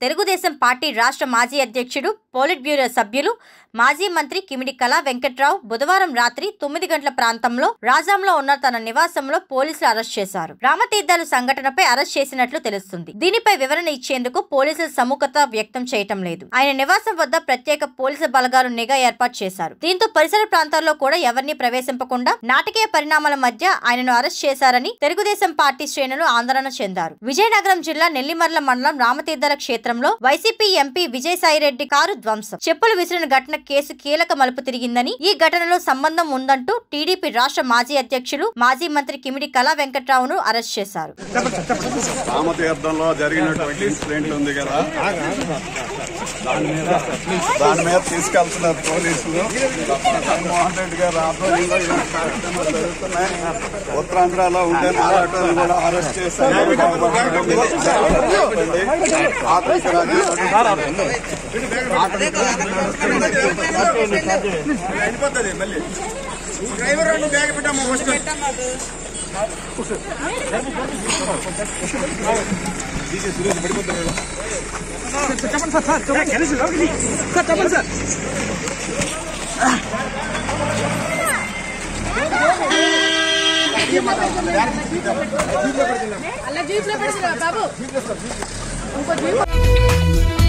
Telugu Desam party రాష్ట్ర మాజీ అధ్యక్షుడు పోలిట్ బ్యూరో సభ్యులు మాజీ మంత్రి కిమిడి కళా వెంకట్రావు బుధవారం రాత్రి తొమ్మిది గంటల ప్రాంతంలో రాజాంలో ఉన్న తన నివాసంలో పోలీసులు అరెస్ట్ చేశారు రామతీర్థాలు సంఘటనపై అరెస్ట్ చేసినట్లు తెలుస్తుంది దీనిపై వివరణ ఇచ్చేందుకు పోలీసులు సముఖత వ్యక్తం చేయటం లేదు ఆయన నివాసం వద్ద ప్రత్యేక పోలీసు బలగాలు నిఘా ఏర్పాటు చేశారు దీంతో పరిసర ప్రాంతాల్లో కూడా ఎవరిని ప్రవేశింపకుండా నాటకీయ పరిణామాల మధ్య ఆయనను అరెస్ట్ చేశారని తెలుగుదేశం పార్టీ శ్రేణులు ఆందోళన చెందారు విజయనగరం జిల్లా నెల్లిమర్ల మండలం రామతీర్థల క్షేత్రంలో వైసీపీ ఎంపీ విజయసాయిరెడ్డి కారు ధ్వంసం చెప్పులు విసిరిన ఘటన కేసు కీలక మలుపు తిరిగిందని ఈ ఘటనలో సంబంధం ఉందంటూ టీడీపీ రాష్ట్ర మాజీ అధ్యక్షులు మాజీ మంత్రి కిమిడి కళా వెంకట్రావును అరెస్ట్ చేశారు రామతీర్థంలో జరిగినటువంటి ఇన్సిడెంట్ ఉంది కదా దాని మీద దాని మీద తీసుకెళ్తున్నారు పోలీసులు జగన్మోహన్ రెడ్డి గారు ఆధ్వర్యంలో ఇలాంటి కార్యక్రమాలు జరుగుతున్నాయి ఉత్తరాంధ్రలో ఉండే నారాటోని కూడా అరెస్ట్ చేశారు ఆర్థిక రాజ్యం డ్రైవర్ నువ్వు బ్యాగ్ పెట్టాము ఫస్ట్ అలా జీప్ లో పెడతారా బాబు ఇంకో జీప్